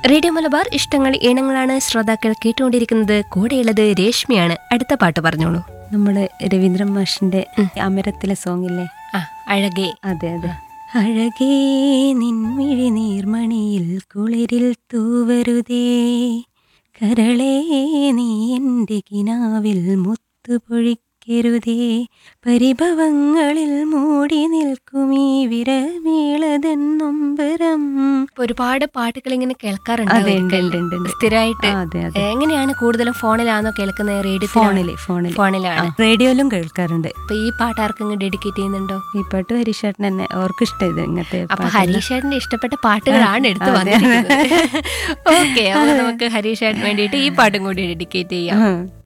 Radio Malabar ഇഷ്ടങ്ങൾ ഈണങ്ങളാണ് ശ്രോതാക്കൾ കേട്ടുകൊണ്ടിരിക്കുന്നത് കൂടെയുള്ളത് രേഷ്മിയാണ് അടുത്ത പാട്ട് പറഞ്ഞോളൂ നമ്മള് രവീന്ദ്രൻ മാഷിന്റെ അമരത്തിലെ സോങ് ഇല്ലേ ആ അഴകേ അതെ അതെ അഴകേ നിൻമിഴി നീർമണിയിൽ കുളിരിൽ തൂവരുതേ കരളേ നീ എൻ്റെ കിനാവിൽ മുത്തുപൊഴിക്കരുതേ പരിഭവങ്ങളിൽ മൂടി നിൽക്കും ഈ വിരമീളതൻ നൊമ്പരം ഇപ്പൊ ഒരുപാട് പാട്ടുകൾ ഇങ്ങനെ അതെ ഉണ്ട് കേൾക്കാറുണ്ട് ഉണ്ട് ഉണ്ട് ഉണ്ട്. സ്ഥിരമായിട്ട് ആ, അതെ അതെ എങ്ങനെയാണ് കൂടുതലും ഫോണിലാണോ കേൾക്കുന്നത് റേഡിയോ ഫോണില് ഫോണില് ഫോണിലാണ് ആ, റേഡിയോയിലും കേൾക്കാറുണ്ട് അപ്പൊ ഈ പാട്ട് ആർക്കെങ്കിലും ഡെഡിക്കേറ്റ് ചെയ്യുന്നുണ്ടോ ഈ പാട്ട് ഹരീഷേട്ടൻ തന്നെ അവർക്ക് ഇഷ്ടം ഇത് ഇങ്ങനത്തെ അപ്പൊ പാട്ട്. ഹരീഷേട്ടന്റെ ഇഷ്ടപ്പെട്ട പാട്ടുകളാണ് എടുത്തു അതെ. വന്നിരിക്കുന്നത് ഓക്കെ അപ്പൊ നമുക്ക് ഹരീഷേട്ടന് വേണ്ടിയിട്ട് ഈ പാട്ടും കൂടി ഡെഡിക്കേറ്റ് ചെയ്യാം ആ.